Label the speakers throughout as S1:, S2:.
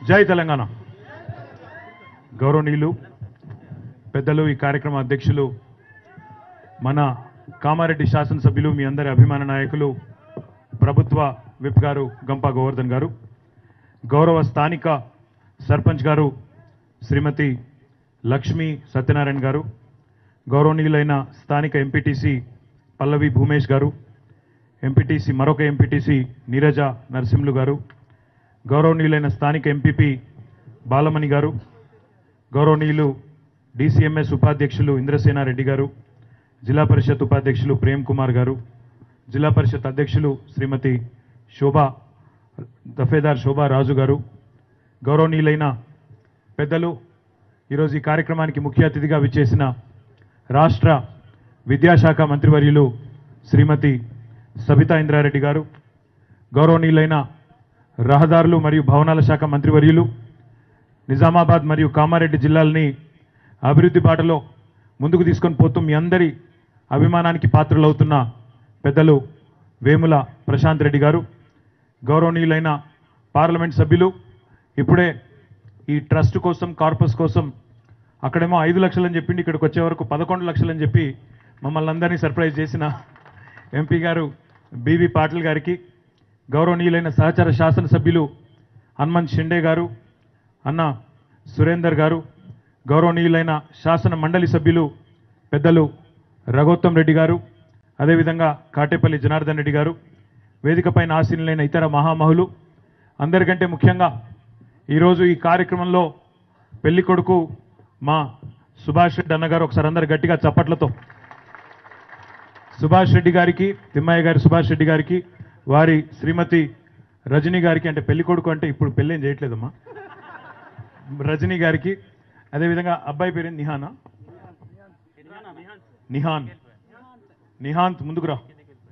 S1: జై తెలంగాణ గౌరవనీయులు పెద్దలు ఈ కార్యక్రమ అధ్యక్షులు మన కామారెడ్డి శాసనసభ్యులు మీ అందరి అభిమాన నాయకులు ప్రభుత్వ విప్ గారు గంపా గోవర్ధన్ గారు గౌరవ స్థానిక సర్పంచ్ గారు శ్రీమతి లక్ష్మీ సత్యనారాయణ గారు గౌరవనీయులైన స్థానిక ఎంపీటీసీ పల్లవి భూమేష్ గారు ఎంపీటీసీ మరొక ఎంపీటీసీ నీరజ నరసింహులు గారు గౌరవనీయులైన స్థానిక ఎంపీపీ బాలమణి గారు గౌరవనీయులు డిసిఎంఎస్ ఉపాధ్యక్షులు ఇంద్రసేనారెడ్డి గారు జిల్లా పరిషత్ ఉపాధ్యక్షులు ప్రేమ్ కుమార్ గారు జిల్లా పరిషత్ అధ్యక్షులు శ్రీమతి శోభా దఫేదార్ శోభా రాజు గారు గౌరవనీయులైన పెద్దలు ఈరోజు ఈ కార్యక్రమానికి ముఖ్య అతిథిగా విచ్చేసిన రాష్ట్ర విద్యాశాఖ మంత్రివర్యులు శ్రీమతి సబితా ఇంద్రారెడ్డి గారు గౌరవనీయులైన రహదారులు మరియు భవనాల శాఖ మంత్రివర్యులు నిజామాబాద్ మరియు కామారెడ్డి జిల్లాలని అభివృద్ధి బాటలో ముందుకు తీసుకొని పోతూ మీ అందరి అభిమానానికి పాత్రలవుతున్న పెద్దలు వేముల ప్రశాంత్ రెడ్డి గారు గౌరవనీయులైన పార్లమెంట్ సభ్యులు ఇప్పుడే ఈ ట్రస్ట్ కోసం కార్పస్ కోసం అక్కడేమో ఐదు లక్షలని చెప్పిండి ఇక్కడికి వచ్చే వరకు పదకొండు లక్షలని చెప్పి మమ్మల్ని అందరినీ సర్ప్రైజ్ చేసిన ఎంపీ గారు బీవీ పాటిల్ గారికి గౌరవనీయులైన సహచర శాసనసభ్యులు హనుమంత్ షిండే గారు అన్న సురేందర్ గారు గౌరవనీయులైన శాసన మండలి సభ్యులు పెద్దలు రఘోత్తం రెడ్డి గారు అదేవిధంగా కాటేపల్లి జనార్దన్ రెడ్డి గారు వేదికపైన ఆసీనులైన ఇతర మహామహులు అందరికంటే ముఖ్యంగా ఈరోజు ఈ కార్యక్రమంలో పెళ్లి కొడుకు మా సుభాష్ రెడ్డి అన్నగారు ఒకసారి అందరు గట్టిగా చప్పట్లతో సుభాష్ రెడ్డి గారికి తిమ్మయ్య గారి సుభాష్ రెడ్డి గారికి వారి శ్రీమతి రజనీ గారికి అంటే పెళ్లి కొడుకు అంటే ఇప్పుడు పెళ్ళేం చేయట్లేదమ్మా రజనీ గారికి అదేవిధంగా అబ్బాయి పేరు ఏంటి? నిహానా నిహాన్ నిహాంత్ ముందుకు రా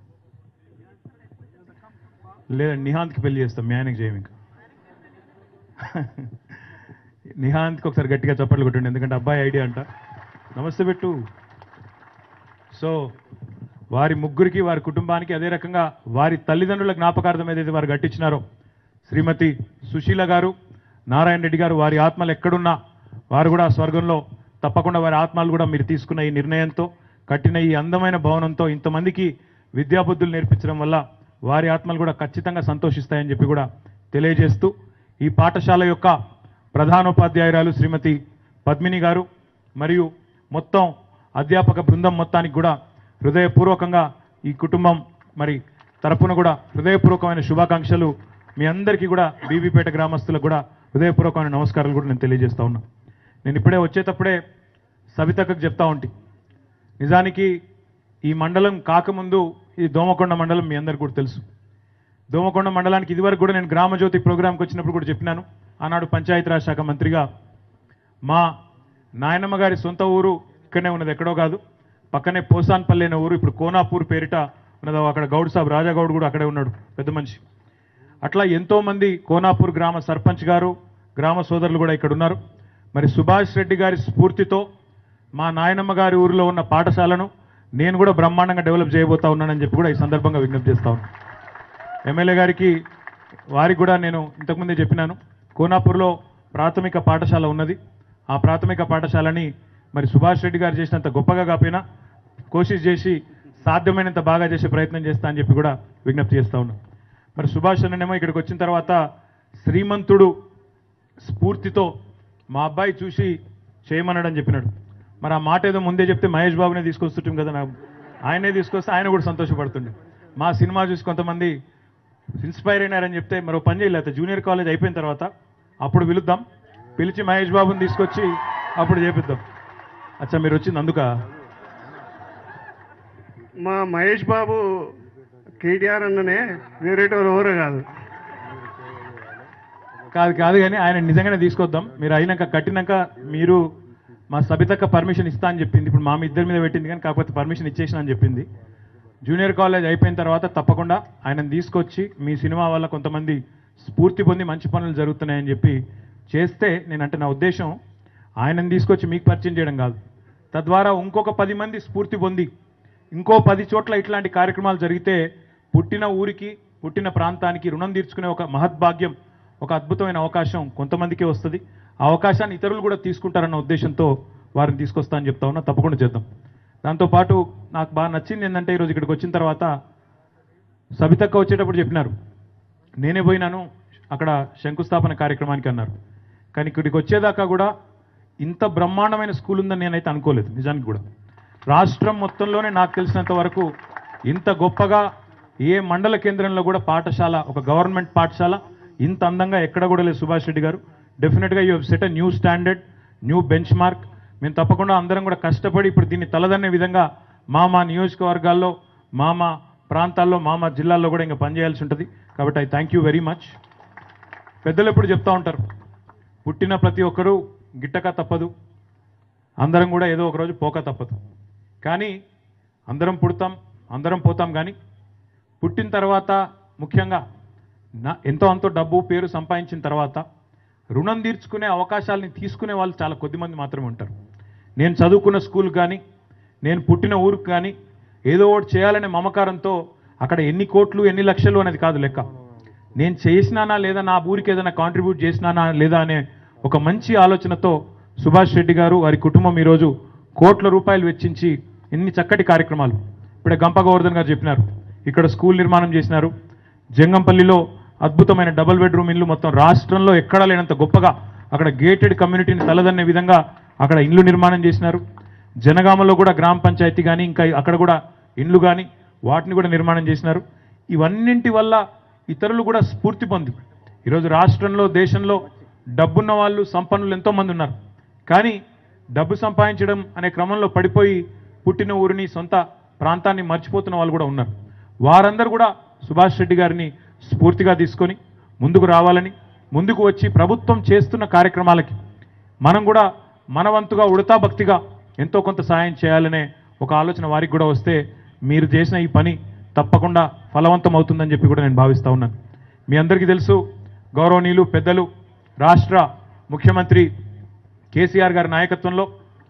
S1: లేదా నిహాంత్కి పెళ్లి చేస్తాం మీ ఆయనకి చేయం ఇంకా నిహాంత్కి ఒకసారి గట్టిగా చప్పట్లు కొట్టండి ఎందుకంటే అబ్బాయి ఐడియా అంట నమస్తే పెట్టు సో వారి ముగ్గురికి వారి కుటుంబానికి అదే రకంగా వారి తల్లిదండ్రుల జ్ఞాపకార్థం ఏదైతే వారు గట్టించినారో శ్రీమతి సుశీల గారు నారాయణ రెడ్డి గారు వారి ఆత్మలు ఎక్కడున్నా వారు కూడా స్వర్గంలో తప్పకుండా వారి ఆత్మలు కూడా మీరు తీసుకున్న ఈ నిర్ణయంతో కట్టిన ఈ అందమైన భవనంతో ఇంతమందికి విద్యాబుద్ధులు నేర్పించడం వల్ల వారి ఆత్మలు కూడా ఖచ్చితంగా సంతోషిస్తాయని చెప్పి కూడా తెలియజేస్తూ ఈ పాఠశాల యొక్క ప్రధానోపాధ్యాయురాలు శ్రీమతి పద్మిని గారు మరియు మొత్తం అధ్యాపక బృందం మొత్తానికి కూడా హృదయపూర్వకంగా ఈ కుటుంబం మరి తరపున కూడా హృదయపూర్వకమైన శుభాకాంక్షలు మీ అందరికీ కూడా బీబీపేట గ్రామస్తులకు కూడా హృదయపూర్వకమైన నమస్కారాలు కూడా నేను తెలియజేస్తా ఉన్నా నేను ఇప్పుడే వచ్చేటప్పుడే సవితకు చెప్తా ఉంటి నిజానికి ఈ మండలం కాకముందు ఈ దోమకొండ మండలం మీ అందరికి కూడా తెలుసు దోమకొండ మండలానికి ఇదివరకు కూడా నేను గ్రామజ్యోతి ప్రోగ్రాంకి వచ్చినప్పుడు కూడా చెప్పినాను ఆనాడు పంచాయతీరాజ్ శాఖ మంత్రిగా మా నాయనమ్మ గారి సొంత ఊరు ఇక్కడనే ఉన్నది ఎక్కడో కాదు పక్కనే పోసాన్పల్లి అనే ఊరు ఇప్పుడు కోనాపూర్ పేరిట ఉన్నది అక్కడ గౌడ్ సాబ్ రాజాగౌడ్ కూడా అక్కడే ఉన్నాడు పెద్ద మనిషి అట్లా ఎంతో మంది కోనాపూర్ గ్రామ సర్పంచ్ గారు గ్రామ సోదరులు కూడా ఇక్కడ ఉన్నారు మరి సుభాష్ రెడ్డి గారి స్ఫూర్తితో మా నాయనమ్మ గారి ఊరిలో ఉన్న పాఠశాలను నేను కూడా బ్రహ్మాండంగా డెవలప్ చేయబోతా ఉన్నానని చెప్పి కూడా ఈ సందర్భంగా విజ్ఞప్తి చేస్తా ఉన్నాను ఎమ్మెల్యే గారికి వారికి కూడా నేను ఇంతకుముందే చెప్పినాను కోనాపూర్లో ప్రాథమిక పాఠశాల ఉన్నది ఆ ప్రాథమిక పాఠశాలని మరి సుభాష్ రెడ్డి గారు చేసినంత గొప్పగా కాకపోయినా కోషిష్ చేసి సాధ్యమైనంత బాగా చేసే ప్రయత్నం చేస్తా అని చెప్పి కూడా విజ్ఞప్తి చేస్తా ఉన్నాను మరి సుభాష్ అన్ననేమో ఇక్కడికి వచ్చిన తర్వాత శ్రీమంతుడు స్ఫూర్తితో మా అబ్బాయి చూసి చేయమన్నాడని చెప్పినాడు మరి ఆ మాట ఏదో ముందే చెప్తే మహేష్ బాబునే తీసుకొస్తుంటాం కదా నాకు ఆయనే తీసుకొస్తే ఆయన కూడా సంతోషపడుతుండే మా సినిమా చూసి కొంతమంది ఇన్స్పైర్ అయినారని చెప్తే మరో పని చేయలేదు జూనియర్ కాలేజ్ అయిపోయిన తర్వాత అప్పుడు పిలుద్దాం పిలిచి మహేష్ బాబుని తీసుకొచ్చి అప్పుడు చేపిద్దాం అచ్చా మీరు వచ్చింది అందుక
S2: మా మహేష్ బాబు కేటీఆర్ అన్ననే వేరేటోరు ఎవరు కాదు
S1: కాదు కాదు కానీ ఆయన నిజంగానే తీసుకొద్దాం మీరు అయినాక కట్టినాక మీరు మా సబితక్క పర్మిషన్ ఇస్తా అని చెప్పింది ఇప్పుడు మా మీ ఇద్దరి మీద పెట్టింది కానీ కాకపోతే పర్మిషన్ ఇచ్చేసిన అని చెప్పింది జూనియర్ కాలేజ్ అయిపోయిన తర్వాత తప్పకుండా ఆయనను తీసుకొచ్చి మీ సినిమా వల్ల కొంతమంది స్ఫూర్తి పొంది మంచి పనులు జరుగుతున్నాయని చెప్పి చేస్తే నేనంటే నా ఉద్దేశం ఆయనను తీసుకొచ్చి మీకు పరిచయం చేయడం కాదు తద్వారా ఇంకొక పది మంది స్ఫూర్తి పొంది ఇంకో పది చోట్ల ఇట్లాంటి కార్యక్రమాలు జరిగితే పుట్టిన ఊరికి పుట్టిన ప్రాంతానికి రుణం తీర్చుకునే ఒక మహద్భాగ్యం ఒక అద్భుతమైన అవకాశం కొంతమందికే వస్తుంది ఆ అవకాశాన్ని ఇతరులు కూడా తీసుకుంటారన్న ఉద్దేశంతో వారిని తీసుకొస్తా అని చెప్తా ఉన్నా తప్పకుండా చేద్దాం దాంతోపాటు నాకు బాగా నచ్చింది ఏంటంటే ఈరోజు ఇక్కడికి వచ్చిన తర్వాత సబితక్క వచ్చేటప్పుడు చెప్పినారు నేనే పోయినాను అక్కడ శంకుస్థాపన కార్యక్రమానికి అన్నారు కానీ ఇక్కడికి వచ్చేదాకా కూడా ఇంత బ్రహ్మాండమైన స్కూల్ ఉందని నేనైతే అనుకోలేదు నిజానికి కూడా రాష్ట్రం మొత్తంలోనే నాకు తెలిసినంత వరకు ఇంత గొప్పగా ఏ మండల కేంద్రంలో కూడా పాఠశాల ఒక గవర్నమెంట్ పాఠశాల ఇంత అందంగా ఎక్కడ కూడా లేదు సుభాష్ రెడ్డి గారు డెఫినెట్గా you set a new standard new benchmark మేము తప్పకుండా అందరం కూడా కష్టపడి ఇప్పుడు దీన్ని తలదన్నే విధంగా మా మా నియోజకవర్గాల్లో మా మా ప్రాంతాల్లో మా మా జిల్లాల్లో కూడా ఇంకా పనిచేయాల్సి ఉంటుంది కాబట్టి I thank you very much పెద్దలు ఎప్పుడు చెప్తా ఉంటారు పుట్టిన ప్రతి ఒక్కరూ గిట్టక తప్పదు అందరం కూడా ఏదో ఒక రోజు పోక తప్పదు కానీ అందరం పుడతాం అందరం పోతాం కానీ పుట్టిన తర్వాత ముఖ్యంగా నా ఎంతో అంతో డబ్బు పేరు సంపాదించిన తర్వాత రుణం తీర్చుకునే అవకాశాలని తీసుకునే వాళ్ళు చాలా కొద్దిమంది మాత్రమే ఉంటారు నేను చదువుకున్న స్కూల్ కానీ నేను పుట్టిన ఊరికి కానీ ఏదో ఒకటి చేయాలనే మమకారంతో అక్కడ ఎన్ని కోట్లు ఎన్ని లక్షలు అనేది కాదు లెక్క నేను చేసినానా లేదా నా ఊరికి ఏదైనా కాంట్రిబ్యూట్ చేసినానా లేదా అనే ఒక మంచి ఆలోచనతో సుభాష్ రెడ్డి గారు వారి కుటుంబం ఈరోజు కోట్ల రూపాయలు వెచ్చించి ఎన్ని చక్కటి కార్యక్రమాలు ఇప్పుడే గంప గోవర్ధన్ గారు చెప్పినారు ఇక్కడ స్కూల్ నిర్మాణం చేసినారు జంగంపల్లిలో అద్భుతమైన డబుల్ బెడ్రూమ్ ఇల్లు మొత్తం రాష్ట్రంలో ఎక్కడా లేనంత గొప్పగా అక్కడ గేటెడ్ కమ్యూనిటీని తలదన్నే విధంగా అక్కడ ఇండ్లు నిర్మాణం చేసినారు జనగామలో కూడా గ్రామ పంచాయతీ కానీ ఇంకా అక్కడ కూడా ఇండ్లు కానీ వాటిని కూడా నిర్మాణం చేసినారు ఇవన్నింటి వల్ల ఇతరులు కూడా స్ఫూర్తి పొంది ఈరోజు రాష్ట్రంలో దేశంలో డబ్బున్న వాళ్ళు సంపన్నులు ఎంతోమంది ఉన్నారు కానీ డబ్బు సంపాదించడం అనే క్రమంలో పడిపోయి పుట్టిన ఊరిని సొంత ప్రాంతాన్ని మర్చిపోతున్న వాళ్ళు కూడా ఉన్నారు వారందరూ కూడా సుభాష్ రెడ్డి గారిని స్ఫూర్తిగా తీసుకొని ముందుకు రావాలని ముందుకు వచ్చి ప్రభుత్వం చేస్తున్న కార్యక్రమాలకి మనం కూడా మనవంతుగా ఉడతా భక్తిగా ఎంతో కొంత సాయం చేయాలనే ఒక ఆలోచన వారికి కూడా వస్తే మీరు చేసిన ఈ పని తప్పకుండా ఫలవంతం అవుతుందని చెప్పి కూడా నేను భావిస్తా ఉన్నాను మీ అందరికీ తెలుసు గౌరవనీయులు పెద్దలు రాష్ట్ర ముఖ్యమంత్రి కేసీఆర్ గారి నాయకత్వంలో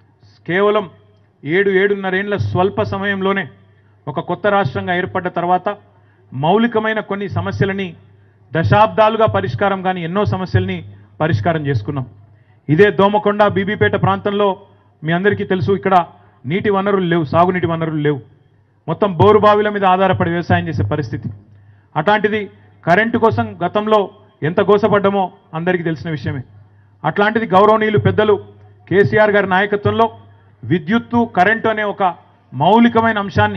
S1: కేవలం ఏడు ఏడున్నరేండ్ల స్వల్ప సమయంలోనే ఒక కొత్త రాష్ట్రంగా ఏర్పడ్డ తర్వాత మౌలికమైన కొన్ని సమస్యలని దశాబ్దాలుగా పరిష్కారం కానీ ఎన్నో సమస్యల్ని పరిష్కారం చేసుకున్నాం ఇదే దోమకొండ బీబీపేట ప్రాంతంలో మీ అందరికీ తెలుసు ఇక్కడ నీటి వనరులు లేవు సాగునీటి వనరులు లేవు మొత్తం బోరు బావిల మీద ఆధారపడి వ్యవసాయం చేసే పరిస్థితి అట్లాంటిది కరెంటు కోసం గతంలో ఎంత గోసపడ్డామో అందరికీ తెలిసిన విషయమే అట్లాంటిది గౌరవనీయులు పెద్దలు కేసీఆర్ గారి నాయకత్వంలో విద్యుత్తు కరెంటు అనే ఒక మౌలికమైన అంశాన్ని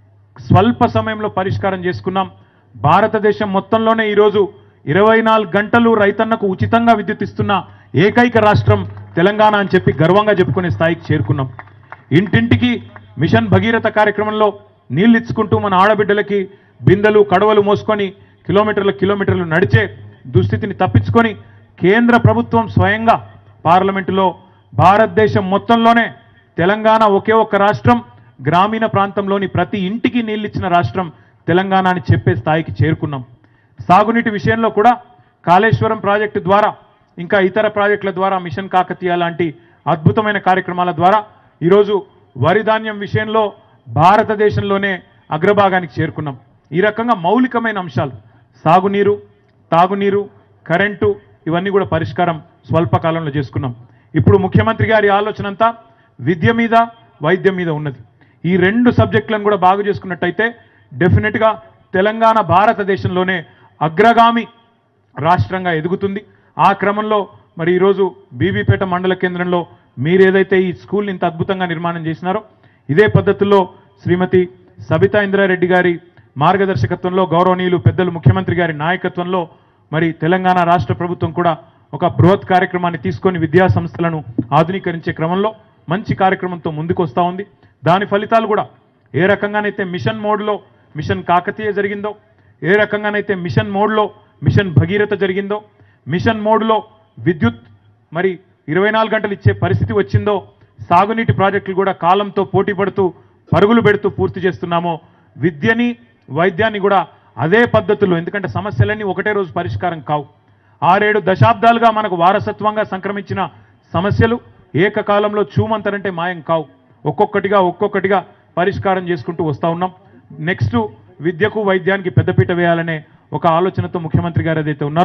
S1: స్వల్ప సమయంలో పరిష్కారం చేసుకున్నాం భారతదేశం మొత్తంలోనే ఈరోజు ఇరవై నాలుగు గంటలు రైతన్నకు ఉచితంగా విద్యుత్ ఇస్తున్న ఏకైక రాష్ట్రం తెలంగాణ అని చెప్పి గర్వంగా చెప్పుకునే స్థాయికి చేరుకున్నాం ఇంటింటికి మిషన్ భగీరథ కార్యక్రమంలో నీళ్ళు ఇచ్చుకుంటూ మన ఆడబిడ్డలకి బిందెలు కడవలు మోసుకొని కిలోమీటర్ల కిలోమీటర్లు నడిచే దుస్థితిని తప్పించుకొని కేంద్ర ప్రభుత్వం స్వయంగా పార్లమెంటులో భారతదేశం మొత్తంలోనే తెలంగాణ ఒకే ఒక్క రాష్ట్రం గ్రామీణ ప్రాంతంలోని ప్రతి ఇంటికి నీళ్ళిచ్చిన రాష్ట్రం తెలంగాణ అని చెప్పే స్థాయికి చేరుకున్నాం సాగునీటి విషయంలో కూడా కాళేశ్వరం ప్రాజెక్టు ద్వారా ఇంకా ఇతర ప్రాజెక్టుల ద్వారా మిషన్ కాకతీయ లాంటి అద్భుతమైన కార్యక్రమాల ద్వారా ఈరోజు వరి ధాన్యం విషయంలో భారతదేశంలోనే అగ్రభాగానికి చేరుకున్నాం ఈ రకంగా మౌలికమైన అంశాలు సాగునీరు తాగునీరు కరెంటు ఇవన్నీ కూడా పరిష్కారం స్వల్పకాలంలో చేసుకున్నాం ఇప్పుడు ముఖ్యమంత్రి గారి ఆలోచన అంతా విద్య మీద వైద్యం మీద ఉన్నది ఈ రెండు సబ్జెక్టులను కూడా బాగు చేసుకున్నట్టయితే డెఫినెట్గా తెలంగాణ భారతదేశంలోనే అగ్రగామి రాష్ట్రంగా ఎదుగుతుంది ఆ క్రమంలో మరి ఈరోజు బీబీపేట మండల కేంద్రంలో మీరు ఏదైతే ఈ స్కూల్ని ఇంత అద్భుతంగా నిర్మాణం చేసినారో ఇదే పద్ధతుల్లో శ్రీమతి సబితా ఇంద్రారెడ్డి గారి మార్గదర్శకత్వంలో గౌరవనీయులు పెద్దలు ముఖ్యమంత్రి గారి నాయకత్వంలో మరి తెలంగాణ రాష్ట్ర ప్రభుత్వం కూడా ఒక బృహత్ కార్యక్రమాన్ని తీసుకొని విద్యా సంస్థలను ఆధునీకరించే క్రమంలో మంచి కార్యక్రమంతో ముందుకు వస్తూ ఉంది దాని ఫలితాలు కూడా ఏ రకంగానైతే మిషన్ మోడ్లో మిషన్ కాకతీయ జరిగిందో ఏ రకంగానైతే మిషన్ మోడ్లో మిషన్ భగీరథ జరిగిందో మిషన్ మోడ్లో విద్యుత్ మరి ఇరవై నాలుగు గంటలు ఇచ్చే పరిస్థితి వచ్చిందో సాగునీటి ప్రాజెక్టులు కూడా కాలంతో పోటీ పడుతూ పరుగులు పెడుతూ పూర్తి చేస్తున్నామో విద్యని వైద్యాన్ని కూడా అదే పద్ధతిలో ఎందుకంటే సమస్యలన్నీ ఒకటే రోజు పరిష్కారం కావు ఆరేడు దశాబ్దాలుగా మనకు వారసత్వంగా సంక్రమించిన సమస్యలు ఏకకాలంలో చూమంతరంటే మాయం కావు ఒక్కొక్కటిగా ఒక్కొక్కటిగా పరిష్కారం చేసుకుంటూ వస్తూ ఉన్నాం నెక్స్ట్ విద్యకు వైద్యానికి పెద్దపీట వేయాలనే ఒక ఆలోచనతో ముఖ్యమంత్రి గారు ఏదైతే ఉన్నారో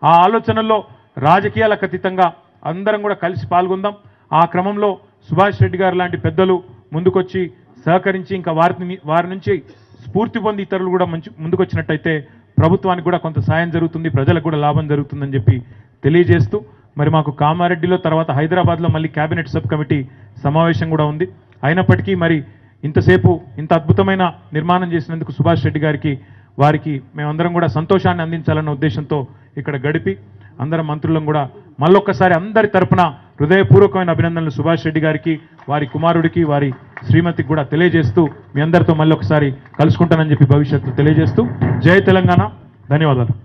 S1: ఆ ఆలోచనల్లో రాజకీయాలకు అతీతంగా అందరం కూడా కలిసి పాల్గొందాం ఆ క్రమంలో సుభాష్ రెడ్డి గారు లాంటి పెద్దలు ముందుకొచ్చి సహకరించి ఇంకా వారిని వారి నుంచి స్ఫూర్తి పొంది ఇతరులు కూడా మంచి ముందుకొచ్చినట్టయితే ప్రభుత్వానికి కూడా కొంత సాయం జరుగుతుంది ప్రజలకు కూడా లాభం జరుగుతుందని చెప్పి తెలియజేస్తూ మరి మాకు కామారెడ్డిలో తర్వాత హైదరాబాద్లో మళ్ళీ కేబినెట్ సబ్ కమిటీ సమావేశం కూడా ఉంది అయినప్పటికీ మరి ఇంతసేపు ఇంత అద్భుతమైన నిర్మాణం చేసినందుకు సుభాష్ రెడ్డి గారికి వారికి మేమందరం కూడా సంతోషాన్ని అందించాలన్న ఉద్దేశంతో ఇక్కడ గడిపి అందరం మంత్రులను కూడా మళ్ళొక్కసారి అందరి తరపున హృదయపూర్వకమైన అభినందనలు సుభాష్ రెడ్డి గారికి వారి కుమారుడికి వారి శ్రీమతికి కూడా తెలియజేస్తూ మీ అందరితో మళ్ళీ ఒకసారి కలుసుకుంటానని చెప్పి భవిష్యత్తు తెలియజేస్తూ జై తెలంగాణ ధన్యవాదాలు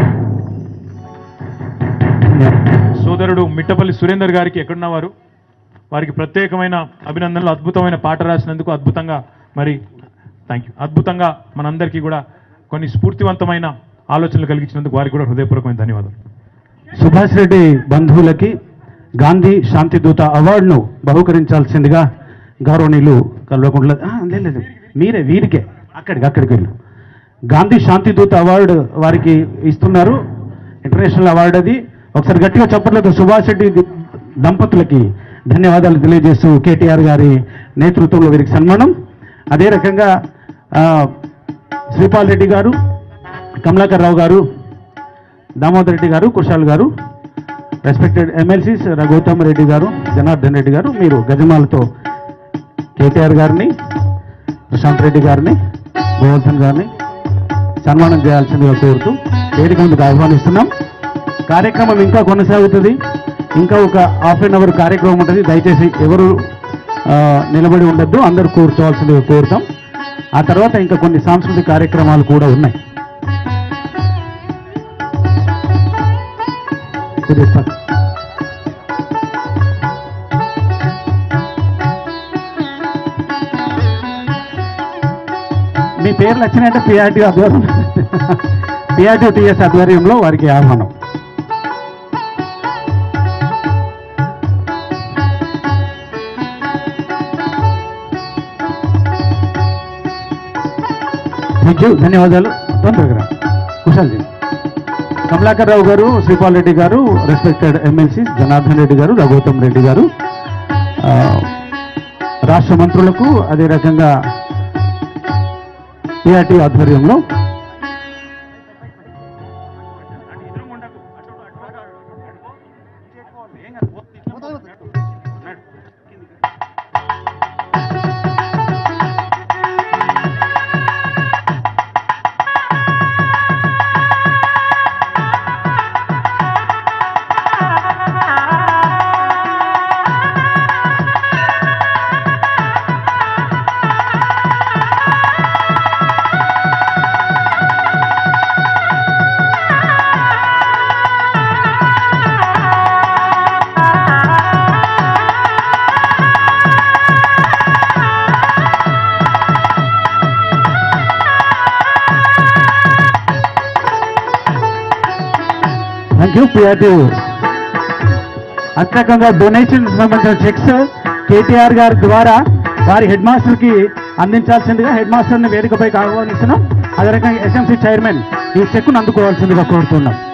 S1: సోదరుడు మిట్టపల్లి సురేందర్ గారికి ఎక్కడున్నవారు వారికి ప్రత్యేకమైన అభినందనలు అద్భుతమైన పాట రాసినందుకు అద్భుతంగా మరి థ్యాంక్ యూ అద్భుతంగా మనందరికీ కూడా కొన్ని స్ఫూర్తివంతమైన ఆలోచనలు కలిగించినందుకు వారికి కూడా హృదయపూర్వకమైన ధన్యవాదాలు
S3: సుభాష్ రెడ్డి బంధువులకి గాంధీ శాంతిదూత అవార్డును బహుకరించాల్సిందిగా గౌరవనీయులు కల్వకుంట్ల ఆ, లేదు లేదు మీరే వీరికే అక్కడికి అక్కడికి వెళ్ళు గాంధీ శాంతిదూత అవార్డు వారికి ఇస్తున్నారు ఇంటర్నేషనల్ అవార్డు అది ఒకసారి గట్టిగా చెప్పట్లేదు సుభాష్ రెడ్డి దంపతులకి ధన్యవాదాలు తెలియజేస్తూ కేటీఆర్ గారి నేతృత్వంలో వీరికి సన్మానం అదే రకంగా ఆ, శ్రీపాల్ రెడ్డి గారు కమలాకర్ రావు గారు దామోదర్ రెడ్డి గారు కుషాల్ గారు రెస్పెక్టెడ్ ఎమ్మెల్సీస్ రఘుత్తమ్ రెడ్డి గారు జనార్దన్ రెడ్డి గారు మీరు గజమాలతో కేటీఆర్ గారిని ప్రశాంత్ రెడ్డి గారిని గోవర్ధన్ గారిని సన్మానం చేయాల్సిందిగా కోరుతూ వేదిక ముందుకు ఆహ్వానిస్తున్నాం కార్యక్రమం ఇంకా కొనసాగుతుంది ఇంకా ఒక హాఫ్ అన్ అవర్ కార్యక్రమం ఉంటుంది దయచేసి ఎవరు ఆ, నిలబడి ఉండొద్దు అందరూ కూర్చోవాల్సిందిగా కోరుతాం ఆ తర్వాత ఇంకా కొన్ని సాంస్కృతిక కార్యక్రమాలు కూడా ఉన్నాయి కొద్దిగా పక్క- మీ పేర్లు వచ్చినాయంటే పిఆర్టీ ఆధ్వర్యం పిఆర్టీ టీఎస్ ఆధ్వర్యంలో వారికి ఆహ్వానం థ్యాంక్ యూ ధన్యవాదాలు తొందరగా రా. కుశాల్జీ కమలాకర్ రావు గారు శ్రీపాల్ రెడ్డి గారు రెస్పెక్టెడ్ ఎమ్మెల్సీ జనార్దన్ రెడ్డి గారు రఘుత్తమ్ రెడ్డి గారు ఆ, రాష్ట్ర మంత్రులకు అదే రకంగా పిఆర్టీ ఆధ్వర్యంలో థ్యాంక్ యూ పిఆర్టీ అంతకంగా డొనేషన్ సంబంధించిన చెక్స్ కేటీఆర్ గారి ద్వారా వారి హెడ్ మాస్టర్ కి అందించాల్సిందిగా హెడ్ మాస్టర్ ని వేదికపైకి ఆహ్వానిస్తున్నాం అదే రకంగా ఎస్ఎంసీ చైర్మన్ ఈ చెక్కును అందుకోవాల్సిందిగా కోరుతున్నాం